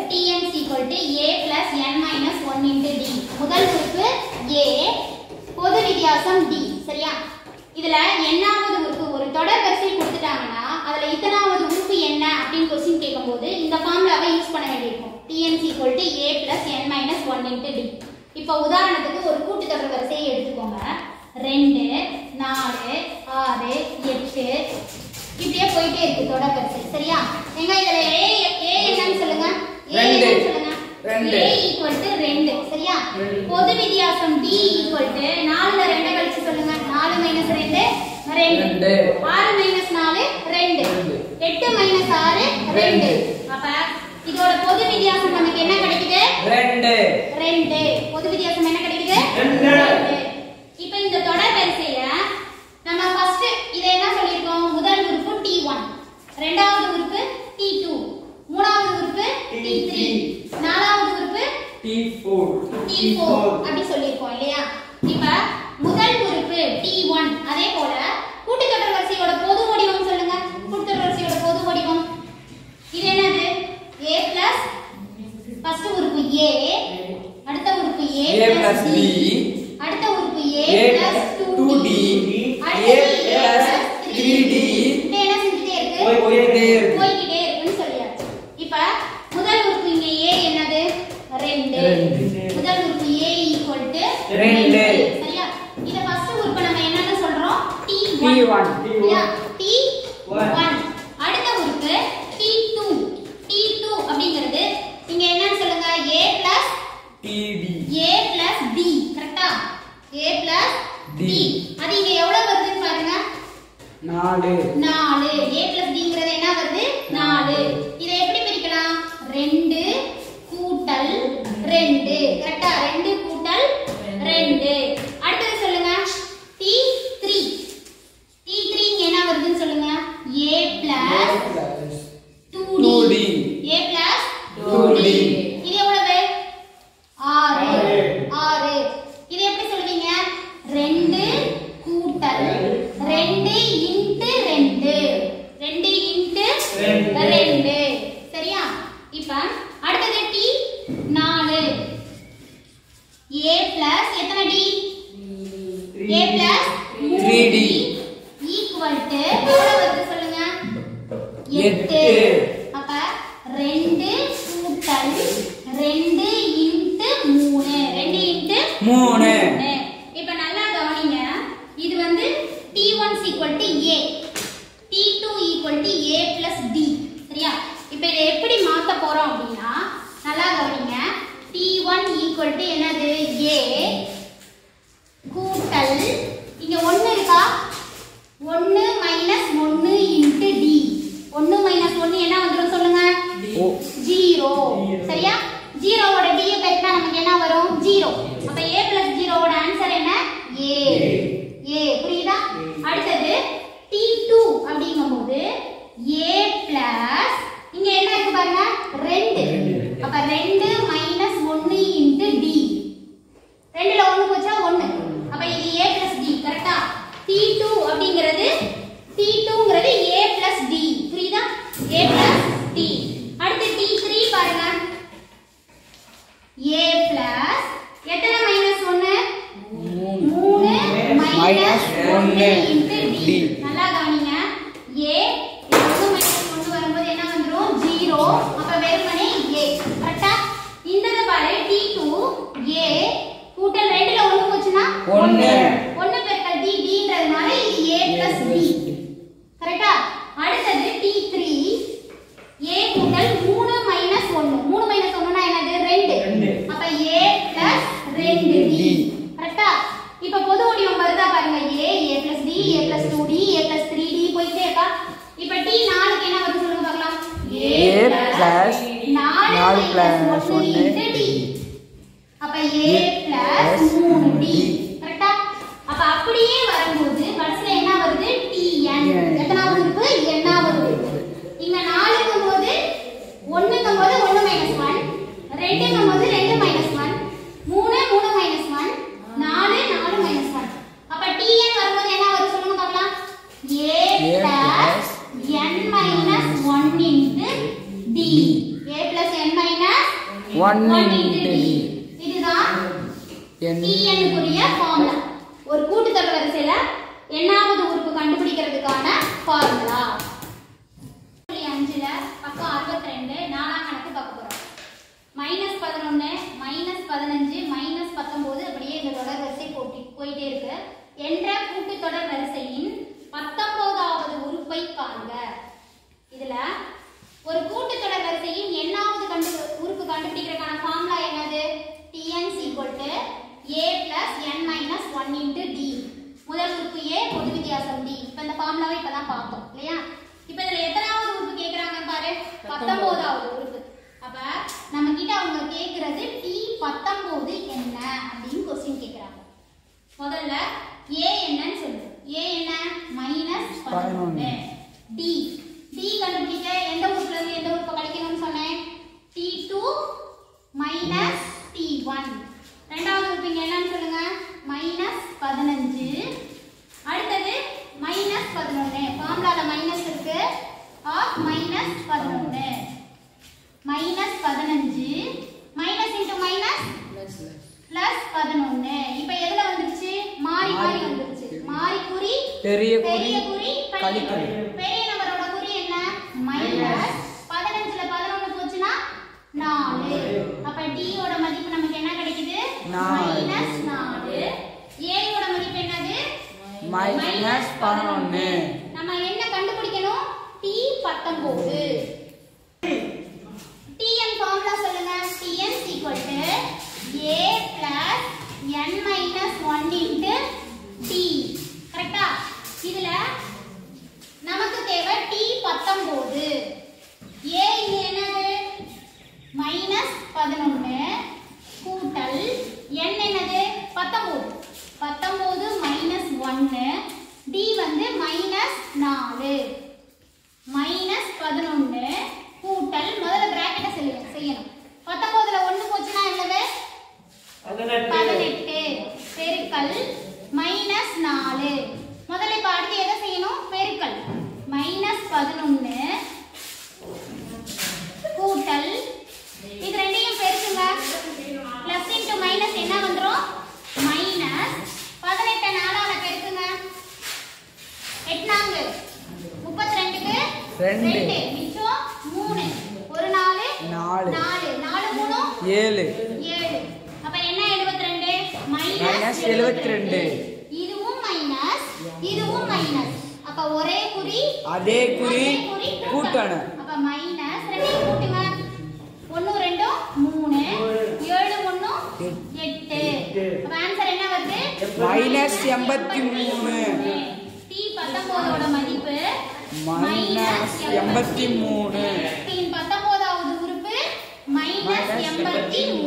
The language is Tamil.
tn is equal to a plus n minus 1 into d முதல் உறுப்பு a பொது வித்தியாசம் d சரியா இதுல எண்ணாவது உறுப்பு ஒரு தொடர் வரிசை கொடுத்துட்டாங்கன்னா அதுல இத்தனாவது உறுப்பு என்ன அப்படின்னு கொஸ்டின் கேட்கும்போது இந்த ஃபார்முலாவை யூஸ் பண்ண வேண்டியிருக்கும் tn is equal to a plus n minus 1 into d இப்போ உதாரணத்துக்கு ஒரு கூட்டுத்தொடர் வரிசையை எடுத்துக்கோங்க ரெண்டு நாலு ஆறு எட்டு இப்படியே போயிட்டே இருக்கு தொடர் வரிசை சரியா எங்க இதுல ஏ ஏ என்னன்னு சொல்லுங்க ஏ ரெண்டு. என்னன்னு சொல்லுங்க ரெண்டு. ஏ ஈக்குவல் டு ரெண்டு சரியா பொது வித்தியாசம் டி ஈக்குவல் டு நாலுல ரெண்டு கழிச்சு சொல்லுங்க நாலு மைனஸ் ரெண்டு ரெண்டு ரெண்டு. ஆறு மைனஸ் நாலு ரெண்டு ரெண்டு. எட்டு மைனஸ் ஆறு ரெண்டு ரெண்டு. அப்ப இதோட பொது வித்தியாசம் நமக்கு என்ன கிடைக்குது ரெண்டு ரெண்டு பொது வித்தியாசம் என்ன கிடைக்குது ரெண்டு. இப்போ இந்த தொடர் வரிசையில நம்ம ஃபர்ஸ்ட் இத என்ன சொல்லிருக்கோம் முதல் உறுப்பு T1 இரண்டாவது உறுப்பு T2 மூணாவது உறுப்பு T3 நாலாவது உறுப்பு டி ஃபோர் T4 அப்படி சொல்லிருக்கோம் இல்லையா இப்ப முதல் உறுப்பு T1 அதே போல கூட்டுத்தொடர் வரிசையோட பொது வடிவம் சொல்லுங்க கூட்டுத்தொடர் வரிசையோட பொது வடிவம் இது என்னது A plus ஃபர்ஸ்ட் உறுப்பு A அடுத்த உறுப்பு A A plus B அடுத்த உறுப்பு A A plus plus 2D 2D அடுத்தது A plus 3D இப்படி என்ன செஞ்சுட்டே இருக்கு போய் போயிட்டே இருக்கு போய்கிட்டே இருக்குன்னு சொல்லியாச்சு இப்ப முதல் உறுப்பு இங்க A என்னது ரெண்டு ரெண்டு. முதல் உறுப்பு A equal to ரெண்டு. சரியா இத ஃபர்ஸ்ட் உறுப்பு நம்ம என்னன்னு சொல்றோம் T1 T1. சரியா One. T1 அடுத்த உறுப்பு T2 T2 அப்படிங்கிறது இங்க என்னன்னு சொல்லுங்க A plus D D A plus D கரெக்டா A plus D D. அது இங்க எவ்வளவு வருதுன்னு பாருங்க நாலு நாலு A plus Dங்கிறது என்ன வருது நாலு இதை எப்படி பிரிக்கலாம் ரெண்டு கூட்டல் ரெண்டு கரெக்டா ரெண்டு கூட்டல் ரெண்டு அடுத்தது சொல்லுங்க டி த்ரீ டி த்ரீ இங்க என்ன வருதுன்னு சொல்லுங்க A plus plus 2D 2D. A plus 2D. இது எவ்வளவு ஆறு ஆறு. ஆறு இது எப்படி சொல்வீங்க ரெண்டு கூட்டல் ரெண்டு இன்ட்டு ரெண்டு ரெண்டு இன்ட்டு ரெண்டு. ரெண்டு சரியா இப்ப அடுத்தது டி நாலு ஏ பிளஸ் எத்தனை D A plus 3D. Equal to எவ்வளவு வருது சொல்லுங்க எட்டு எட்டு. அப்ப ரெண்டு கூட்டல் ரெண்டு இன்ட்டு மூணு ரெண்டு இன்ட்டு மூணு. இப்ப நல்லா கவனிங்க இது வந்து T1 equal to A T2 equal to A plus D சரியா இப்ப இதை எப்படி மாத்த போறோம் அப்படின்னா நல்லா கவனிங்க T1 equal to என்னது A கூட்டல் இங்க ஒண்ணு இருக்கா ஒண்ணு மைனஸ் ஒண்ணு இன்ட்டு டி ஒண்ணு மைனஸ் ஒண்ணு என்ன வந்துரும் சொல்லுங்க ஓ ஜீரோ சரியா ஜீரோவோட டி பெருக்கினா நமக்கு என்ன வரும் ஜீரோ அப்ப ஏ பிளஸ் ஜீரோவோட ஆன்சர் என்ன ஏ ஏ புரியுதா அடுத்தது டி டூ அப்படிங்கும்போது ஏ பிளஸ் இங்க என்ன இருக்கு பாருங்க ரெண்டு அப்ப ரெண்டு மைனஸ் ஒன்னு இன்ட்டு டி ரெண்டுல ஒண்ணு போச்சா ஒண்ணு அப்ப இது a பிளஸ் டி கரெக்டா t2 அப்படிங்கிறது t2ங்கிறது a பிளஸ் டி புரியுதா a பிளஸ் டி அடுத்து t3 பாருங்க a பிளஸ் எத்தனை மைனஸ் ஒன்னு மூணு மைனஸ் Minus ஒன்னு ஒண்ணு இன்ட்டு டி D. நல்லா கவனிங்க a ஒன்று மைனஸ் ஒன்று வரும்போது என்ன வந்துரும் ஜீரோ அப்ப வெறுமனே a கரெக்டா இந்த பாரு t2 a கூட்டல் ரெண்டுல ஒண்ணு போச்சுன்னா ஒண்ணு. ஒண்ணு பெருக்கல் d dன்றதுனால இது a பிளஸ் d கரெக்டா அடுத்தது t3 a கூட்டல் மூணு மைனஸ் ஒண்ணு மூணு மைனஸ் ஒண்ணுனா என்னது ரெண்டு ரெண்டு. அப்ப a பிளஸ் ரெண்டு d D. கரெக்டா இப்ப பொது வடிவம் வருதா பாருங்க a a plus d a plus two D a plus three D போயிட்டே இருக்கா இப்ப t நாலுக்கு என்ன வருது சொல்லுங்க பார்க்கலாம் A plus நாலு நாலு plus plus ஒண்ணு ஒண்ணு into d அப்ப a plus மூணு d கரெக்டா அப்ப அப்படியே வரும்போது கடைசில என்ன வருது tn எத்தனாவது உறுப்பு எண்ணாவது உறுப்பு இங்க நாலுங்கும் போது ஒண்ணுங்கும் போது ஒண்ணு மைனஸ் ஒன் ரெண்டுங்கும் போது ரெண்டு மைனஸ் ஒன் மூணு மூணு மைனஸ் ஒன் நாலு நாலு மைனஸ் ஒன் அப்ப tn வரும்போது என்ன வரும் சொல்லுங்க பார்க்கலாம் a A plus plus n minus 1 into d a plus n minus One One into into D. D. இதுதான் N டிஎன்னுக்குரிய ஃபார்முலா ஒரு கூட்டுத்தொடர் வரிசையில எண்ணாவது உறுப்பு கண்டுபிடிக்கிறதுக்கான ஃபார்முலா புள்ளி அஞ்சுல பக்கம் அறுபத்தி ரெண்டு நாலாம் கணக்கு பார்க்க போறோம் மைனஸ் பதினொன்னு மைனஸ் பதினஞ்சு மைனஸ் பத்தொன்பது அப்படியே இந்த தொடர் வரிசை போட்டி போயிட்டே இருக்கு என்ற கூட்டுத்தொடர் வரிசையின் பத்தொன்பதாவது உறுப்பை காண்க இதுல ஒரு கூட்டுத்தொடர் வரிசையின் எண்ணாவது கண்டு உறுப்பு கண்டுபிடிக்கிறதுக்கான ஃபார்முலா என்னது tn equal to a plus n minus 1 into d முதல் உறுப்பு a பொது வித்தியாசம் d இப்போ இந்த ஃபார்முலாவை இப்பதான் பார்த்தோம் இல்லையா இப்போ இதுல எத்தனாவது உறுப்பு கேக்குறாங்க பாரு 19வது உறுப்பு அப்ப நம்ம கிட்ட அவங்க கேக்குறது t 19 என்ன அப்படின்னு கொஸ்டின் கேக்குறாங்க முதல்ல a என்னன்னு சொல்லு a என்ன மைனஸ் பதினொன்று d d கண்டுபிடிக்க எந்த உறுப்புல இருந்து எந்த உறுப்பை கழிக்கணும்னு சொன்னேன் D two minus D one ரெண்டாவது உறுப்பு இங்க என்னன்னு சொல்லுங்க மைனஸ் பதினஞ்சு அடுத்தது மைனஸ் பதினொன்று ஃபார்முலால மைனஸ் இருக்கு ஆஃப் மைனஸ் பதினொன்று மைனஸ் பதினஞ்சு மைனஸ் இன்ட்டு மைனஸ் பிளஸ் பதினொன்னு இப்ப எதுல வந்துருச்சு மாறி மாறி வந்துருச்சு மாறி குறி பெரிய குறி பெரிய குறி கழித்தல் கழித்தல். பெரிய நம்பரோட குறி என்ன மைனஸ் பதினஞ்சுல பதினொன்னு போச்சுன்னா நாலு அப்ப d ஓட மதிப்பு நமக்கு என்ன கிடைக்குது நாலு. மைனஸ் நாலு a ஓட மதிப்பு என்னது மைனஸ் பதினொன்னு நம்ம என்ன கண்டுபிடிக்கணும் t பத்தொன்பது tn ஃபார்முலா சொல்லுங்க tn equal to a plus n minus 1 into t கரெக்டா இதுல நமக்கு தேவை t பத்தொன்பது a இங்க என்னது மைனஸ் பதினொன்னு கூட்டல் n என்னது பத்தொன்பது பத்தொன்பது மைனஸ் ஒன்னு d வந்து மைனஸ் நாலு மைனஸ் பதினொன்னு கூட்டல் முதல்ல பிராக்கெட்டை செய்யணும் செய்யணும் பத்தொன்பதுல ஒண்ணு போச்சுன்னா எவ்வளவு பதினெட்டு பெருக்கல் மைனஸ் நாலு முதல்ல இப்ப அடுத்து எதை செய்யணும் பெருக்கல் மைனஸ் பதினொன்னு கூட்டல் இது ரெண்டையும் பெருக்குங்க பிளஸ் இன்டு மைனஸ் என்ன வந்துரும் மைனஸ் பதினெட்டு நாலால பெருக்குங்க எட்நான்கு முப்பத்தி ரெண்டுக்கு ரெண்டு. ரெண்டு மிச்சம் மூணு ஒரு நாலு நாலு. நாலு நாலு மூணு ஏழு ஏழு அப்ப என்ன 72 Minus மைனஸ் 72. இதுவும் மைனஸ் இதுவும் மைனஸ் அப்ப ஒரே குறி அதே குறி அதே குறி கூட்டணும் அப்ப மைனஸ் ரெண்டையும் கூட்டுங்க ஒன்னு ரெண்டும் மூணு ஏழு ஒண்ணு எட்டு அப்ப ஆன்சர் என்ன வருது மைனஸ் எண்பத்தி மூணு. டி பத்தொன்பதோட மதிப்பு மைனஸ் எண்பத்தி மூணு. பத்தொன்பதாவது உறுப்பு மைனஸ் மைனஸ் எண்பத்தி மூணு